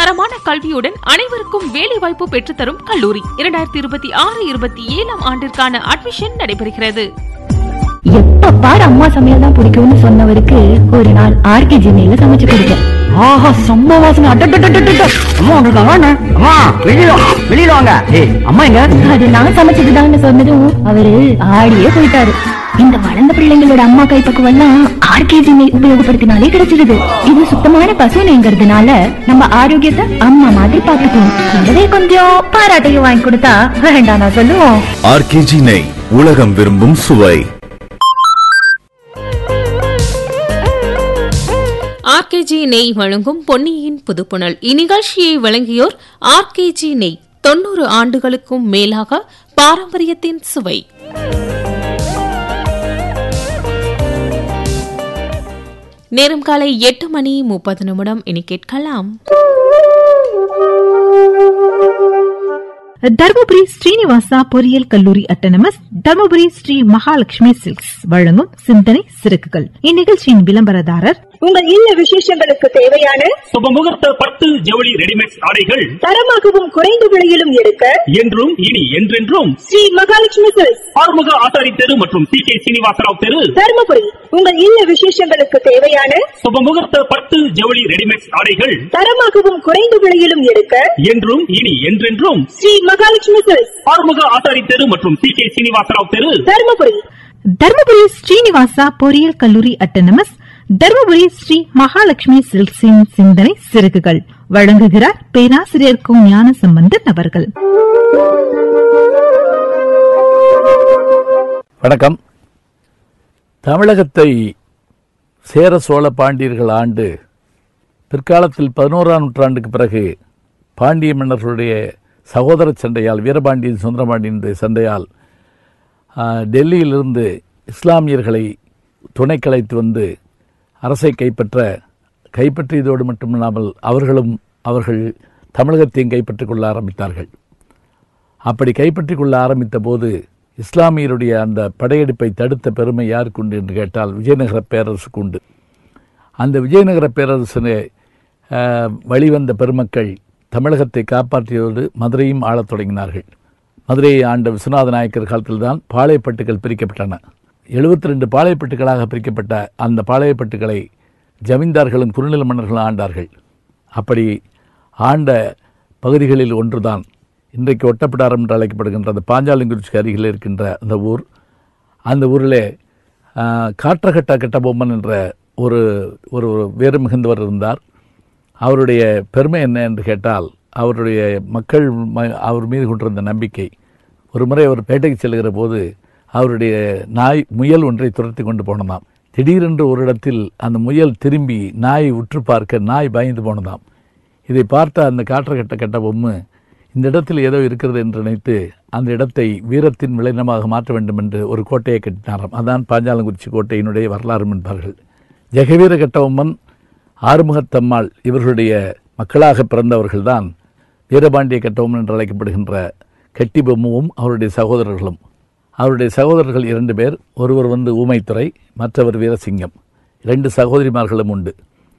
தரமான கல்வியுடன் அனைவருக்கும் வேலைவாய்ப்பு பெற்றுத்தரும் கல்லூரி இரண்டாயிரத்தி இருபத்தி ஆறு இருபத்தி ஏழாம் ஆண்டிற்கான அட்மிஷன் நடைபெறுகிறது எப்ப பாரு அம்மா சமையல் தான் பிடிக்கும்னு சொன்னவருக்கு ஒரு நாள் ஆர்கே ஜிமையில சமைச்சு கொடுத்தேன் ஆஹா செம்ம வாசனை அட்டட்டட்டட்டட்ட அம்மா உங்களுக்கு அம்மா அம்மா வெளியில வா, வெளியில வாங்க ஏய் அம்மா எங்க அது நான் சமைச்சதுதான்னு சொன்னதும் அவரு ஆடியே போயிட்டாரு இந்த வளர்ந்த பிள்ளைங்களோட அம்மா கைப்பக்குவம் எல்லாம் ஆர்கேஜி நெய் உபயோகப்படுத்தினாலே கிடைச்சிருது இது சுத்தமான பசு நெய்ங்கிறதுனால நம்ம ஆரோக்கியத்தை அம்மா மாதிரி பாத்துக்கணும் கூடவே கொஞ்சம் பாராட்டையும் வாங்கி கொடுத்தா வேண்டாம் நான் சொல்லுவோம் ஆர்கேஜி நெய் உலகம் விரும்பும் சுவை ஆர்கேஜி நெய் வழங்கும் பொன்னியின் புதுப்புணல் இந்நிகழ்ச்சியை வழங்கியோர் ஆர்கேஜி நெய் தொண்ணூறு ஆண்டுகளுக்கும் மேலாக பாரம்பரியத்தின் சுவை நேரம் காலை எட்டு மணி முப்பது நிமிடம் இனி கேட்கலாம் தர்மபுரி ஸ்ரீனிவாசா பொறியியல் கல்லூரி அட்டனமஸ் தர்மபுரி ஸ்ரீ மகாலட்சுமி சில்க்ஸ் வழங்கும் சிந்தனை சிறகுகள் இந்நிகழ்ச்சியின் விளம்பரதாரர் உங்கள் இல்ல விசேஷங்களுக்கு தேவையான சுபமுகூர்த்த பட்டு ஜவுளி ரெடிமேட் ஆடைகள் தரமாகவும் குறைந்த விலையிலும் எடுக்க என்றும் இனி என்றென்றும் ஸ்ரீ மகாலட்சுமி சில்க்ஸ் ஆறுமுக ஆசாரி தெரு மற்றும் சி கே சீனிவாசராவ் தெரு தருமபுரி உங்கள் இல்ல விசேஷங்களுக்கு தேவையான சுபமுகூர்த்த பட்டு ஜவுளி ரெடிமேட் ஆடைகள் தரமாகவும் குறைந்த விலையிலும் எடுக்க என்றும் இனி என்றென்றும் ஸ்ரீ மகாலட்சுமி சில்க்ஸ் ஆறுமுக ஆசாரி தெரு மற்றும் சி கே சீனிவாசராவ் தெரு தருமபுரி தர்மபுரி ஸ்ரீனிவாசா பொறியியல் கல்லூரி அட்டனமஸ் தர்மபுரி ஸ்ரீ மகாலட்சுமி சில்க்ஸின் சிந்தனை சிறகுகள் வழங்குகிறார் பேராசிரியர் கு ஞான சம்பந்தன் அவர்கள் வணக்கம் தமிழகத்தை சேர சோழ பாண்டியர்கள் ஆண்டு பிற்காலத்தில் பதினோராம் நூற்றாண்டுக்கு பிறகு பாண்டிய மன்னர்களுடைய சகோதர சண்டையால் வீரபாண்டியன் சுந்தரபாண்டியனுடைய சண்டையால் ஆ, டெல்லியிலிருந்து இஸ்லாமியர்களை துணை கலைத்து வந்து அரசை கைப்பற்ற கைப்பற்றியதோடு மட்டுமில்லாமல் அவர்களும் அவர்கள் தமிழகத்தையும் கைப்பற்றிக் கொள்ள ஆரம்பித்தார்கள் அப்படி கைப்பற்றிக் கொள்ள ஆரம்பித்த போது இஸ்லாமியருடைய அந்த படையெடுப்பை தடுத்த பெருமை யாருக்கு உண்டு என்று கேட்டால் விஜயநகர பேரரசுக்கு உண்டு அந்த விஜயநகர பேரரசினை அஹ், வழிவந்த பெருமக்கள் தமிழகத்தை காப்பாற்றியதோடு மதுரையும் ஆளத் தொடங்கினார்கள் மதுரையை ஆண்ட விஸ்வநாத நாயக்கர் காலத்தில்தான் பாளையப்பட்டுகள் பிரிக்கப்பட்டன எழுபத்தி ரெண்டு பாளையப்பட்டுகளாக பிரிக்கப்பட்ட அந்த பாளையப்பட்டுகளை ஜமீன்தார்களும் குறுநில மன்னர்களும் ஆண்டார்கள் அப்படி ஆண்ட பகுதிகளில் ஒன்றுதான் இன்றைக்கு ஒட்டப்பிடாரம் என்று அழைக்கப்படுகின்ற அந்த பாஞ்சாலங்குறிச்சிக்கு அருகில் இருக்கின்ற அந்த ஊர் அந்த ஊரிலே ஆ, காற்றகட்ட கட்டபொம்மன் என்ற ஒரு ஒரு வீர மிகுந்தவர் இருந்தார் அவருடைய பெருமை என்ன என்று கேட்டால் அவருடைய மக்கள் ம- அவர் மீது கொண்டிருந்த நம்பிக்கை ஒரு முறை அவர் பேட்டைக்கு செல்கிற போது அவருடைய நாய் முயல் ஒன்றை துரத்தி கொண்டு போனதாம் திடீரென்று ஒரு இடத்தில் அந்த முயல் திரும்பி நாயை உற்று பார்க்க நாய் பயந்து போனதாம் இதை பார்த்த அந்த காற்றகட்ட கட்ட பொம்மை இந்த இடத்தில் ஏதோ இருக்கிறது என்று நினைத்து அந்த இடத்தை வீரத்தின் விளைநிலமாக மாற்ற வேண்டும் என்று ஒரு கோட்டையை கட்டினாராம் அதான் பாஞ்சாலங்குறிச்சி கோட்டையினுடைய வரலாறு என்பார்கள் ஜெகவீர கட்டபொம்மன் ஆறுமுகத்தம்மாள் இவர்களுடைய மக்களாக பிறந்தவர்கள்தான் வீரபாண்டிய கட்டபொம்மன் என்று அழைக்கப்படுகின்ற கட்டிபொம்முவும் அவருடைய சகோதரர்களும் அவருடைய சகோதரர்கள் இரண்டு பேர் ஒருவர் வந்து ஊமைத்துறை மற்றவர் வீரசிங்கம் இரண்டு சகோதரிமார்களும் உண்டு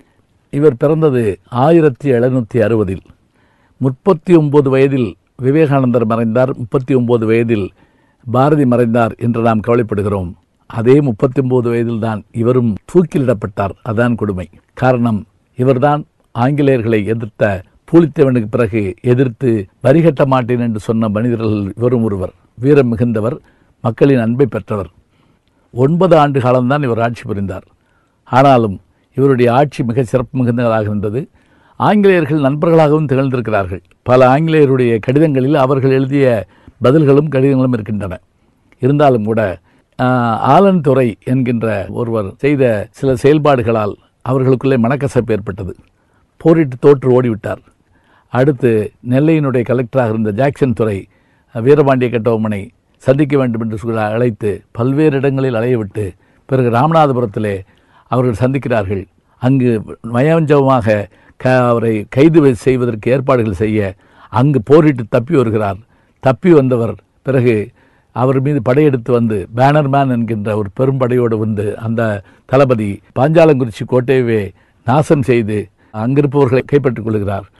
இவர் பிறந்தது ஆயிரத்தி எழுநூற்றி அறுபதில் முப்பத்தி ஒன்பது வயதில் விவேகானந்தர் மறைந்தார் முப்பத்தி ஒன்பது வயதில் பாரதி மறைந்தார் என்று நாம் கவலைப்படுகிறோம் அதே முப்பத்தி ஒன்பது வயதில் தான் இவரும் தூக்கிலிடப்பட்டார் அதான் கொடுமை காரணம் இவர்தான் ஆங்கிலேயர்களை எதிர்த்த பூலித்தேவனுக்கு பிறகு எதிர்த்து வரிகட்ட மாட்டேன் என்று சொன்ன மனிதர்கள் இவரும் ஒருவர் வீரம் மிகுந்தவர் மக்களின் அன்பை பெற்றவர் ஒன்பது ஆண்டு காலம்தான் இவர் ஆட்சி புரிந்தார் ஆனாலும் இவருடைய ஆட்சி மிக சிறப்பு மிகுந்ததாக இருந்தது ஆங்கிலேயர்கள் நண்பர்களாகவும் திகழ்ந்திருக்கிறார்கள் பல ஆங்கிலேயருடைய கடிதங்களில் அவர்கள் எழுதிய பதில்களும் கடிதங்களும் இருக்கின்றன இருந்தாலும் கூட ஆஹ், ஆலன் துறை என்கின்ற ஒருவர் செய்த சில செயல்பாடுகளால் அவர்களுக்குள்ளே மனக்கசப்பு ஏற்பட்டது போரிட்டு தோற்று ஓடிவிட்டார் அடுத்து நெல்லையினுடைய கலெக்டராக இருந்த ஜாக்சன் துறை வீரபாண்டிய கட்டபொம்மனை சந்திக்க வேண்டும் என்று சொல்லி அழைத்து பல்வேறு இடங்களில் அலையவிட்டு பிறகு ராமநாதபுரத்திலே அவர்கள் சந்திக்கிறார்கள் அங்கு மயஞ்சமாக க அவரை கைது வை- செய்வதற்கு ஏற்பாடுகள் செய்ய அங்கு போரிட்டு தப்பி வருகிறார் தப்பி வந்தவர் பிறகு அவர் மீது படையெடுத்து வந்து பேனர்மேன் என்கின்ற ஒரு பெரும்படையோடு வந்து அந்த தளபதி பாஞ்சாலங்குறிச்சி கோட்டையவே நாசம் செய்து அங்கிருப்பவர்களை கைப்பற்றிக் கொள்கிறார்